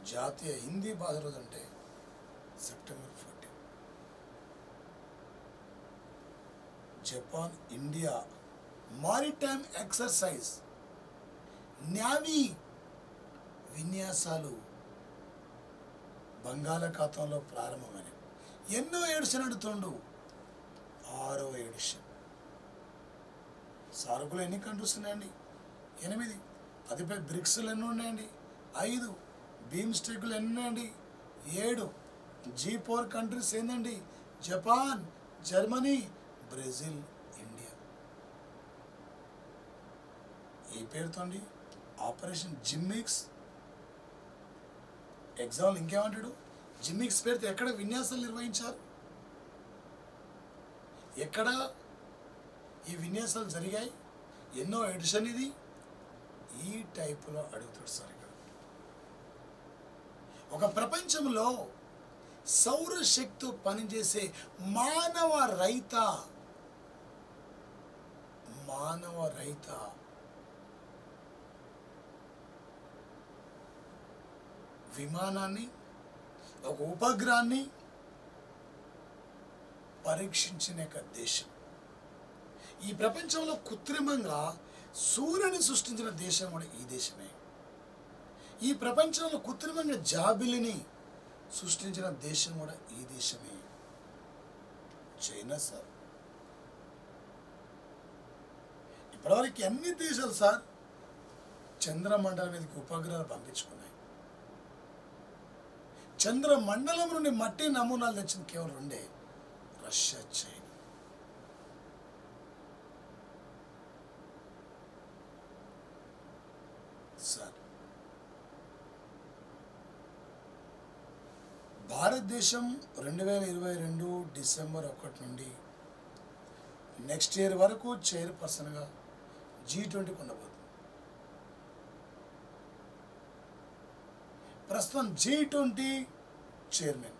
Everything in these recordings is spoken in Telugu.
జాతీయ హిందీ భాష రోజు అంటే September fourteen Japan India maritime exercise navy విన్యాసాలు బంగాళాఖాతంలో ప్రారంభమైనవి ఎన్నో ఎడిషన్ అడుతుండు ఆరో ఎడిషన్ సరుకులు ఎన్ని కంట్రీస్ ఉన్నాయండి ఎనిమిది అతిపెద్ద బ్రిక్స్లు ఎన్ని ఉన్నాయండి ఐదు బీమ్ స్టిక్లు ఎన్ని ఉన్నాయండి ఏడు జీ ఫోర్ కంట్రీస్ ఏందండి జపాన్ జర్మనీ బ్రెజిల్ ఇండియా ఈ పేరుతోండి ఆపరేషన్ జిమ్మిక్స్ ఎగ్జాంపుల్ ఇంకేమంటాడు జిమ్మిక్స్ పేరుతో ఎక్కడ విన్యాసాలు నిర్వహించారు ఎక్కడ ఈ విన్యాసాలు జరిగాయి ఎన్నో ఎడిషన్ ఇది ఈ టైపులో అడుగుతాడు సార్ ఇక్కడ ఒక ప్రపంచంలో సౌరశక్తితో పనిచేసే మానవ రైత మానవ రైత విమానాన్ని ఒక ఉపగ్రహాన్ని పరీక్షించిన యొక్క దేశం ఈ ప్రపంచంలో కృత్రిమంగా సూర్యుని సృష్టించిన దేశం కూడా ఈ దేశమే ఈ ప్రపంచంలో కృత్రిమంగా జాబిలిని సృష్టించిన దేశం కూడా ఈ దేశమే చైనా సార్ ఇప్పటివరకు అన్ని దేశాలు సార్ చంద్రమండలం మీదకి ఉపగ్రహాలు పంపించుకున్నాయి చంద్రమండలం నుండి మట్టి నమూనాలు తెచ్చింది కేవలం రెండే రష్యా చైనా సార్ భారతదేశం రెండు వేల ఇరవై రెండు డిసెంబర్ ఒకటి నుండి నెక్స్ట్ ఇయర్ వరకు చైర్పర్సన్గా జీ ట్వంటీకి ఉండబోతుంది ప్రస్తుతం జీ ట్వంటీ చైర్మన్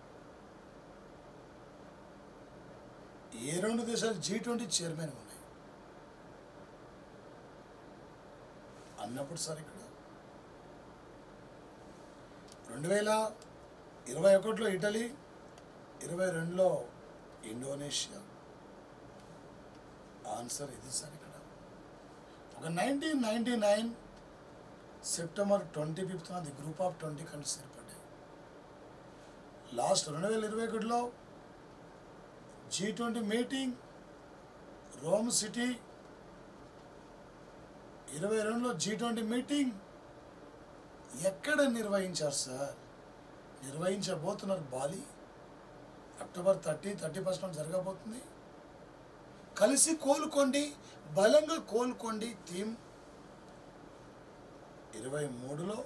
ఏ రెండు దేశాలు జీ ట్వంటీ చైర్మన్ ఉన్నాయి అన్నప్పుడు సార్ ఇక్కడ రెండు వేల ఇరవై ఒకటిలో ఇటలీ ఇరవై రెండులో ఇండోనేషియా ఆన్సర్ ఇది సార్ ఇక్కడ ఒక nineteen ninety nine September twenty fifth the group of twenty countries ఏర్పడ్డాయి లాస్ట్ రెండు వేల ఇరవై ఒకటిలో G twenty meeting Rome city ఇరవై రెండులో జీ ట్వంటీ మీటింగ్ ఎక్కడ నిర్వహించారు సార్ నిర్వహించబోతున్నారు Bali October thirty thirty first జరగబోతుంది కలిసి కోలుకోండి బలంగా కోలుకోండి థీమ్ ఇరవై మూడులో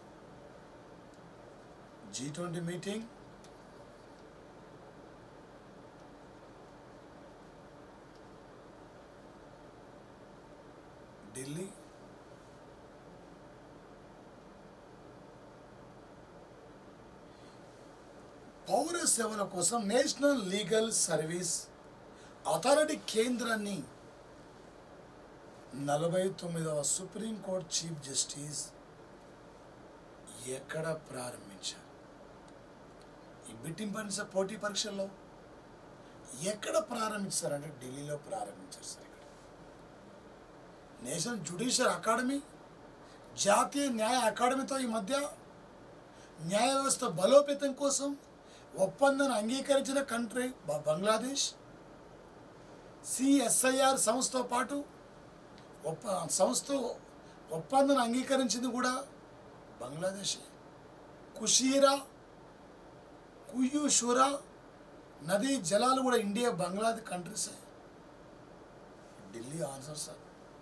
జీ ట్వంటీ మీటింగ్ ఢిల్లీ పౌర సేవల కోసం నేషనల్ లీగల్ సర్వీస్ అథారిటీ కేంద్రాన్ని నలభై తొమ్మిదవ సుప్రీంకోర్టు చీఫ్ జస్టిస్ ఎక్కడ ప్రారంభించారు ఈ బిట్టింగ్ పరీక్ష పోటీ పరీక్షల్లో ఎక్కడ ప్రారంభించారంటే ఢిల్లీలో ప్రారంభించారు సార్ ఇక్కడ నేషనల్ జ్యుడిషియల్ అకాడమీ జాతీయ న్యాయ అకాడమీతో ఈ మధ్య న్యాయ వ్యవస్థ బలోపేతం కోసం ఒప్పందాన్ని అంగీకరించిన కంట్రీ బ- బంగ్లాదేశ్ సిఎస్ఐఆర్ సంస్థతో పాటు ఒప్ప సంస్థ ఒప్పందాన్ని అంగీకరించింది కూడా బంగ్లాదేశ్ కుషీరా కుయూషురా నదీ జలాలు కూడా ఇండియా బంగ్లాదేశ్ కంట్రీసే ఢిల్లీ ఆన్సర్ సార్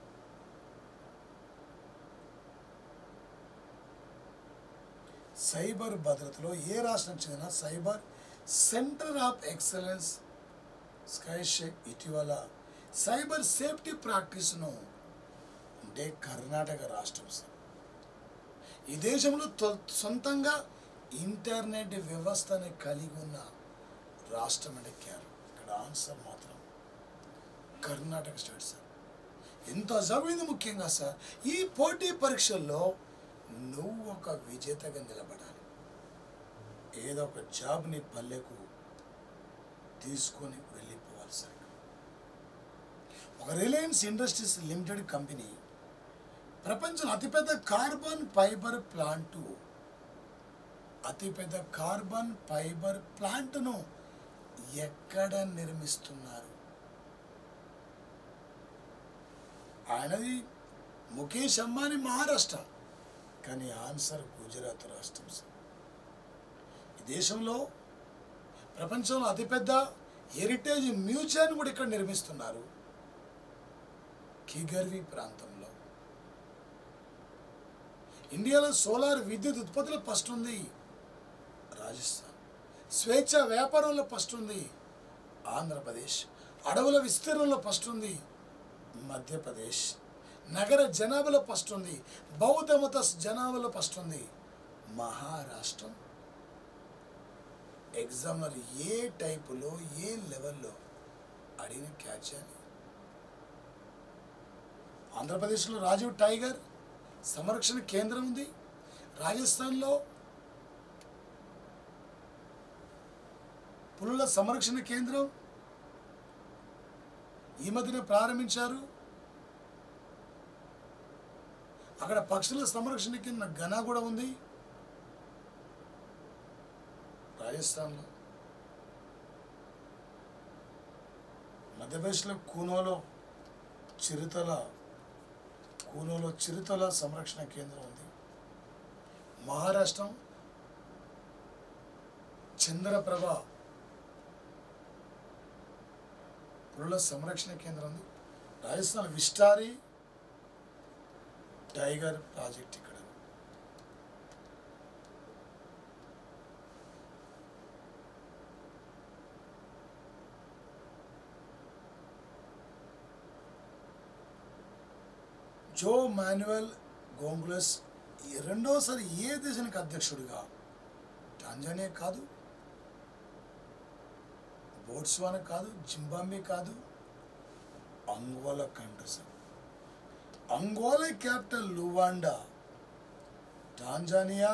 సైబర్ భద్రతలో ఏ రాష్ట్రం చెందిన సైబర్ సెంటర్ ఆఫ్ ఎక్సలెన్స్ స్కైషేక్ ఇటీవల సైబర్ సేఫ్టీ ప్రాక్టీస్ను అంటే కర్ణాటక రాష్ట్రం సార్ ఈ దేశంలో తొ- సొంతంగా ఇంటర్నెట్ వ్యవస్థని కలిగి ఉన్న రాష్ట్రం అంటే కేరళ ఇక్కడ ఆన్సర్ మాత్రం కర్ణాటక స్టేట్ సార్ ఎంత చదివింది ముఖ్యంగా సార్ ఈ పోటీ పరీక్షల్లో నువ్వు ఒక విజేతగా నిలబడాలి ఏదో ఒక జాబ్ని పల్లెకు తీసుకొని వెళ్ళిపోవాలి సరిగ్గా ఒక రిలయన్స్ ఇండస్ట్రీస్ లిమిటెడ్ కంపెనీ ప్రపంచంలో అతిపెద్ద కార్బన్ ఫైబర్ ప్లాంటు అతిపెద్ద కార్బన్ ఫైబర్ ప్లాంట్ను ఎక్కడ నిర్మిస్తున్నారు ఆయనది ముఖేష్ అంబానీ మహారాష్ట్ర కానీ ఆన్సర్ గుజరాత్ రాష్ట్రం సార్ ఈ దేశంలో ప్రపంచంలో అతిపెద్ద హెరిటేజ్ మ్యూజియాన్ని కూడా ఇక్కడ నిర్మిస్తున్నారు కిగర్వి ప్రాంతంలో ఇండియాలో సోలార్ విద్యుత్ ఉత్పత్తిలో ఫస్ట్ ఉంది రాజస్థాన్ స్వేచ్ఛ వ్యాపారంలో ఫస్ట్ ఉంది ఆంధ్రప్రదేశ్ అడవుల విస్తీర్ణంలో ఫస్ట్ ఉంది మధ్యప్రదేశ్ నగర జనాభాలో ఫస్ట్ ఉంది బౌద్ధ మత జనాభాలో ఫస్ట్ ఉంది మహారాష్ట్రం ఎగ్జామ్లర్ ఏ టైపులో ఏ లెవెల్లో అడిగిన క్యాచ్ అని ఆంధ్రప్రదేశ్లో రాజీవ్ టైగర్ సంరక్షణ కేంద్రం ఉంది రాజస్థాన్లో పులుల సంరక్షణ కేంద్రం ఈ మధ్యన ప్రారంభించారు అక్కడ పక్షుల సంరక్షణ కింద ఘన కూడా ఉంది రాజస్థాన్లో మధ్యప్రదేశ్లో కూనోలో చిరుతల కూనోలో చిరుతల సంరక్షణ కేంద్రం ఉంది మహారాష్ట్రం చంద్రప్రభ పులుల సంరక్షణ కేంద్రం ఉంది రాజస్థాన్ విస్టారీ టైగర్ ప్రాజెక్ట్ ఇక్కడ జో మాన్యువల్ గోంగులస్ ఈ రెండోసారి ఏ దేశానికి అధ్యక్షుడిగా టాంజానియా కాదు బోట్స్వానా కాదు జింబాంబే కాదు Angola countries Angola capital Luanda Tanzania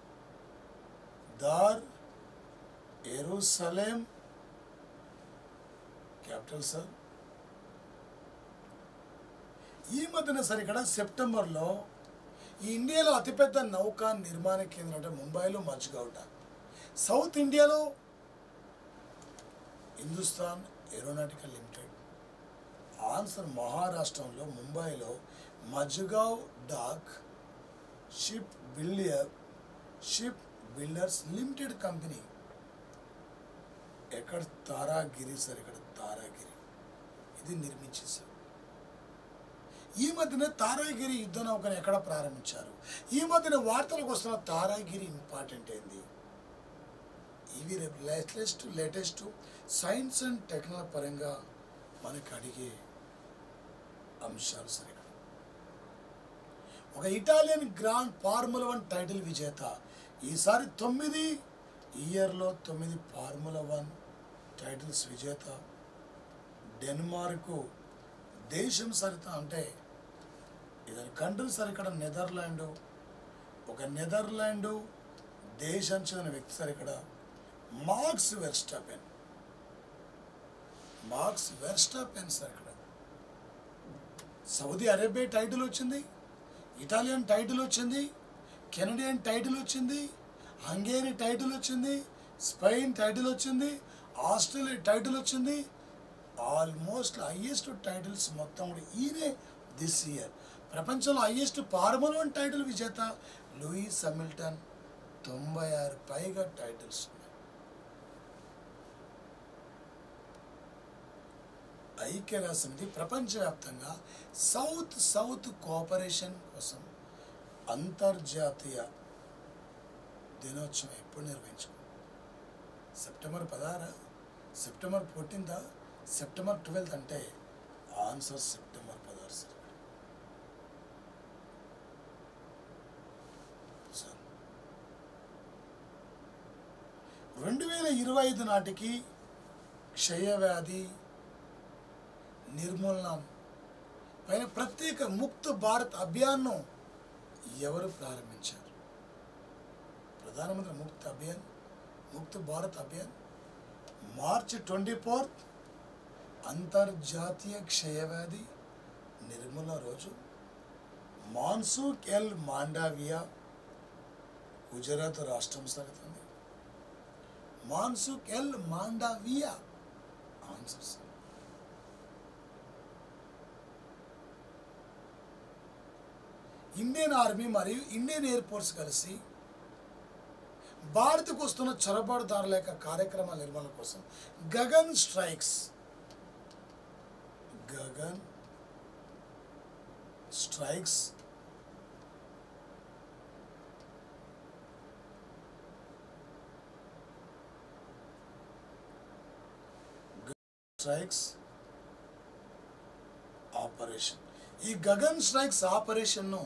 Dar es Salaam capital sir ఈ మధ్యన సార్ ఇక్కడ సెప్టెంబర్లో ఈ ఇండియాలో అతిపెద్ద నౌకా నిర్మాణ కేంద్రం అంటే ముంబైలో మజ్గౌట సౌత్ ఇండియాలో హిందుస్థాన్ ఏరోనాటికల్ లిమిటెడ్ ఆన్సర్ మహారాష్ట్రంలో ముంబైలో Mazagon dock ship builder ship builders limited company ఎక్కడ తారాగిరి సార్ ఇక్కడ తారాగిరి ఇది నిర్మించేశారు ఈ మధ్యన తారాగిరి యుద్ధ నౌకను ఎక్కడ ప్రారంభించారు ఈ మధ్యన వార్తలకు వస్తున్న తారాగిరి ఇంపార్టెంట్ ఏంది ఇవి రేపు latest latest science and technology పరంగా మనకి అడిగే అంశాలు సరే ఇక్కడ. ఒక Italian grand formula one title విజేత ఈసారి తొమ్మిది ఇయర్లో తొమ్మిది ఫార్ములా వన్ టైటిల్స్ విజేత డెన్మార్కు దేశం సరిత అంటే ఇద్దరు కంట్రీ సార్ ఇక్కడ నెదర్లాండ్ ఒక నెదర్లాండ్ దేశం చెందిన వ్యక్తి సార్ ఇక్కడ Max Verstappen Max Verstappen sir ఇక్కడ సౌదీ అరేబియా టైటిల్ వచ్చింది ఇటాలియన్ టైటిల్ వచ్చింది కెనడియన్ టైటిల్ వచ్చింది హంగేరీ టైటిల్ వచ్చింది స్పెయిన్ టైటిల్ వచ్చింది ఆస్ట్రేలియా టైటిల్ వచ్చింది ఆల్మోస్ట్ హయ్యెస్ట్ టైటిల్స్ మొత్తం కూడా ఈయనే దిస్ ఇయర్ ప్రపంచంలో హయ్యెస్ట్ ఫార్ములా వన్ టైటిల్ విజేత లూయిస్ హమిల్టన్ తొంభై ఆరు పైగా టైటిల్స్ ఉన్నాయి ఐక్యరాజ్య సమితి ప్రపంచవ్యాప్తంగా సౌత్ సౌత్ కోఆపరేషన్ కోసం అంతర్జాతీయ దినోత్సవం ఎప్పుడు నిర్వహించుకో సెప్టెంబర్ పదహార సెప్టెంబర్ ఫోర్టీన్త్ సెప్టెంబర్ ట్వెల్త్ అంటే ఆన్సర్ సెప్టెంబర్ పదహారు సార్ సార్ రెండు వేల ఇరవై ఐదు నాటికి క్షయవ్యాధి నిర్మూలన పైన ప్రత్యేక ముక్త భారత్ అభియాన్ను ఎవరు ప్రారంభించారు ప్రధానమంత్రి Mukt Abhiyan Mukt Bharat Abhiyan March twenty fourth అంతర్జాతీయ క్షయవ్యాధి నిర్మూలన రోజు మాన్సూక్ ఎల్ మాండావియా గుజరాత్ రాష్ట్రం సాగుతుంది Mansukh L Mandaviya answer sir Indian army మరియు ఇండియన్ ఎయిర్ ఫోర్స్ కలిసి భారత్కు వస్తున్న చొరబాటుదారుల యొక్క కార్యక్రమాల నిర్వహణ కోసం Gagan strikes Gagan strikes strikes operation ఈ గగన్ స్ట్రైక్స్ ఆపరేషన్ను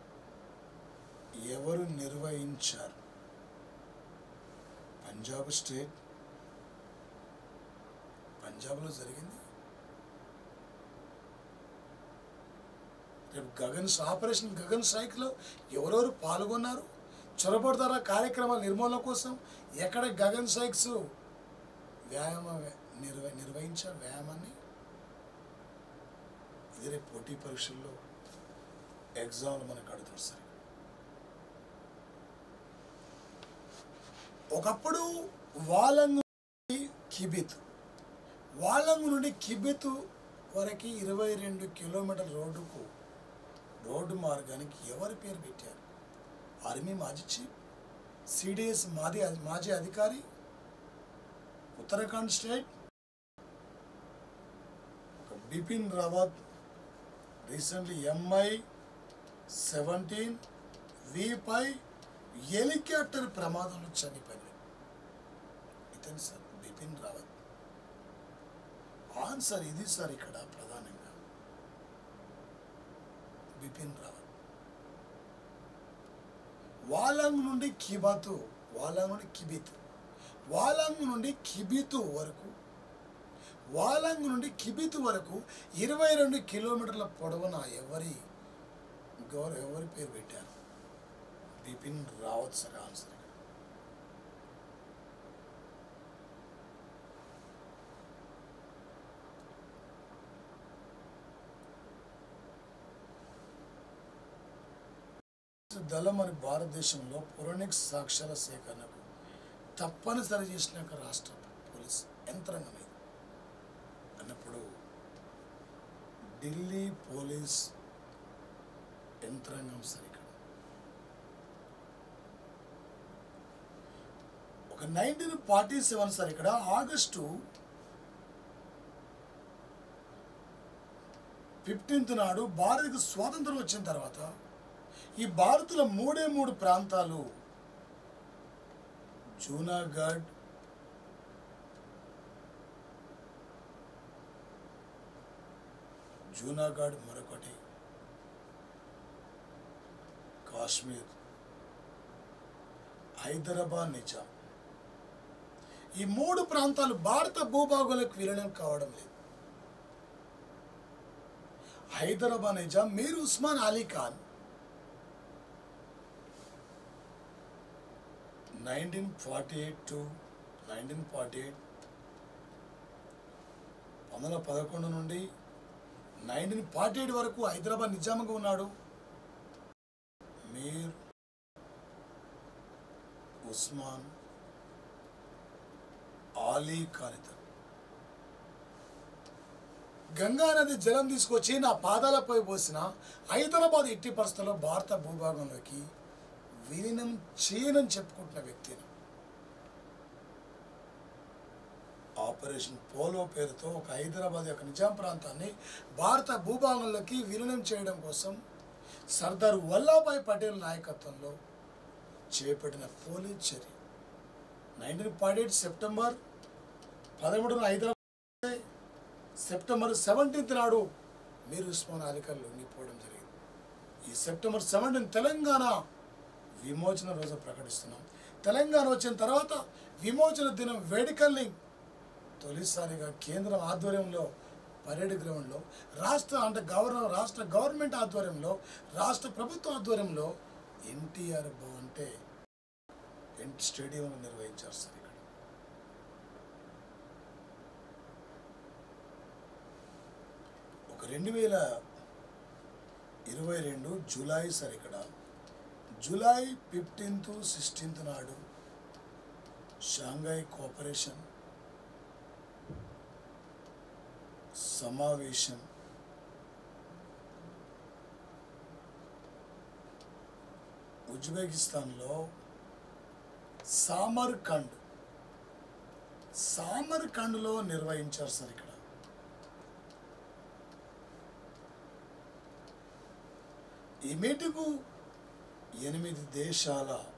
ఎవరు నిర్వహించారు పంజాబ్ స్టేట్ పంజాబ్లో జరిగింది రేపు గగన్ ఆపరేషన్ గగన్ స్ట్రైక్లో ఎవరెవరు పాల్గొన్నారు చొరబడతారా కార్యక్రమాల నిర్మూలన కోసం ఎక్కడ గగన్ స్ట్రైక్స్ వ్యాయామ నిర్వ నిర్వహించారు వ్యాయామాన్ని ఇది రేపు పోటీ పరీక్షల్లో ఎగ్జామ్లు మనకు అడుగుతారు సరే ఒకప్పుడు వాలంగు నుండి కిబిత్ వాలంగు నుండి కిబిత్ వరకు ఇరవై రెండు కిలోమీటర్ల రోడ్డుకు రోడ్డు మార్గానికి ఎవరి పేరు పెట్టారు ఆర్మీ మాజీ చీఫ్ సిడిఎస్ మాజీ మాజీ అధికారి Uttarakhand state Bipin Rawat recently MI seventeen విపై హెలికాప్టర్ ప్రమాదంలో చనిపోయినాడు ఇతను సార్ బిపిన్ రావత్ ఆన్సర్ ఇది సార్ ఇక్కడ ప్రధానంగా బిపిన్ రావత్ వాలాంగ్ నుండి కిబాతు వాలాంగ్ నుండి కిబిత్ వాలాంగ్ నుండి కిబితు వరకు వాలాంగ్ నుండి కిబితు వరకు ఇరవై రెండు కిలోమీటర్ల పొడవున ఎవరి గౌరవ ఎవరి పేరు పెట్టారు బిపిన్ రావత్ సార్ ఆన్సర్ ఇక్కడ. దళం మన భారతదేశంలో పురాణిక్ సాక్ష్యాల సేకరణకు తప్పనిసరి చేసిన ఒక రాష్ట్ర పోలీస్ యంత్రాంగం ఇది అన్నప్పుడు ఢిల్లీ పోలీస్ యంత్రాంగం సార్ ఇక్కడ ఒక నైన్టీన్ ఫార్టీ సెవెన్ సార్ ఇక్కడ ఆగస్టు ఫిఫ్టీన్త్ నాడు భారత్కు స్వాతంత్రం వచ్చిన తర్వాత ఈ భారత్లో మూడే మూడు ప్రాంతాలు జూనాగఢ్ జూనాగఢ్ మరొకటి కాశ్మీర్ హైదరాబాద్ నిజాం ఈ మూడు ప్రాంతాలు భారత భూభాగంలోకి విలీనం కావడం లేదు Hyderabad Nizam Mir Osman Ali Khan nineteen forty eight to nineteen forty eight వందల పదకొండు నుండి నైన్టీన్ ఫార్టీ ఎయిట్ వరకు హైదరాబాద్ నిజాంగా ఉన్నాడు మీర్ ఉస్మాన్ ఆలీ ఖాన్ ఇతను గంగా నది జలం తీసుకొచ్చి నా పాదాలపై పోసిన హైదరాబాద్ ఎట్టి పరిస్థితుల్లో భారత భూభాగంలోకి విలీనం చేయనని చెప్పుకుంటున్న వ్యక్తిని ఆపరేషన్ పోలో పేరుతో ఒక హైదరాబాద్ యొక్క నిజాం ప్రాంతాన్ని భారత భూభాగంలోకి విలీనం చేయడం కోసం సర్దార్ వల్లభాయ్ పటేల్ నాయకత్వంలో చేపట్టిన పోలీస్ చర్య నైన్టీన్ ఫార్టీ ఎయిట్ సెప్టెంబర్ పదమూడున హైదరాబాద్ సెప్టెంబర్ సెవెంటీన్త్ నాడు మీరు ఉస్మాన్ అలీకర్ లొంగిపోవడం జరిగింది ఈ సెప్టెంబర్ సెవెంటీన్ తెలంగాణ విమోచన రోజు ప్రకటిస్తున్నాం తెలంగాణ వచ్చిన తర్వాత విమోచన దినం వేడుకల్ని తొలిసారిగా కేంద్రం ఆధ్వర్యంలో పరేడ్ గ్రౌండ్లో రాష్ట్ర అంటే గవర్నర్ రాష్ట్ర గవర్నమెంట్ ఆధ్వర్యంలో రాష్ట్ర ప్రభుత్వ ఆధ్వర్యంలో ఎన్టీఆర్ అంటే ఎన్ స్టేడియంలో నిర్వహించారు సార్ ఇక్కడ రెండు వేల ఇరవై రెండు జూలై సార్ ఇక్కడ జూలై ఫిఫ్టీన్త్ సిక్స్టీన్త్ నాడు షాంఘై కోఆపరేషన్ సమావేశం ఉజ్బెకిస్తాన్లో సామర్కండ్ సామర్కండ్లో నిర్వహించారు సార్ ఇక్కడ ఈ మీటింగు ఎనిమిది దేశాల